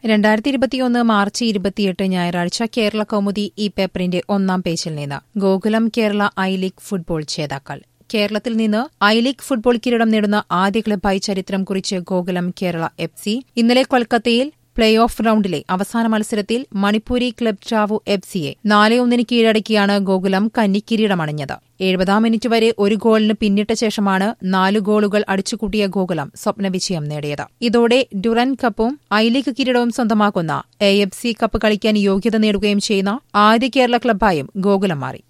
രണ്ടായിരത്തി ഇരുപത്തിയൊന്ന് മാർച്ച് ഇരുപത്തിയെട്ട് ഞായറാഴ്ച കേരള കൗമുദി ഈ പേപ്പറിന്റെ ഒന്നാം പേജിൽ നിന്ന് Gokulam Kerala I league football ജേതാക്കൾ കേരളത്തിൽ നിന്ന് ഐ ലീഗ് ഫുട്ബോൾ കിരീടം നേടുന്ന ആദ്യ ക്ലബായി ചരിത്രം കുറിച്ച് ഗോകുലം കേരള എഫ് സി ഇന്നലെ കൊൽക്കത്തയിൽ പ്ലേ ഓഫ് റൌണ്ടിലെ അവസാന മത്സരത്തിൽ മണിപ്പൂരി ക്ലബ് ട്രാവു എഫ് സിയെ നാല് ഒന്നിന് കീഴടക്കിയാണ് ഗോകുലം കന്നി കിരീടമണിഞ്ഞത് എഴുപതാം മിനിറ്റ് വരെ ഒരു ഗോളിന് പിന്നിട്ട ശേഷമാണ് നാല് ഗോളുകൾ അടിച്ചുകൂട്ടിയ ഗോകുലം സ്വപ്നവിജയം നേടിയത് ഇതോടെ ഡുറൻ കപ്പും ഐ ലീഗ് കിരീടവും സ്വന്തമാക്കുന്ന എ എഫ് സി കപ്പ് കളിക്കാൻ യോഗ്യത നേടുകയും ചെയ്യുന്ന ആദ്യ കേരള ക്ലബായും ഗോകുലം മാറി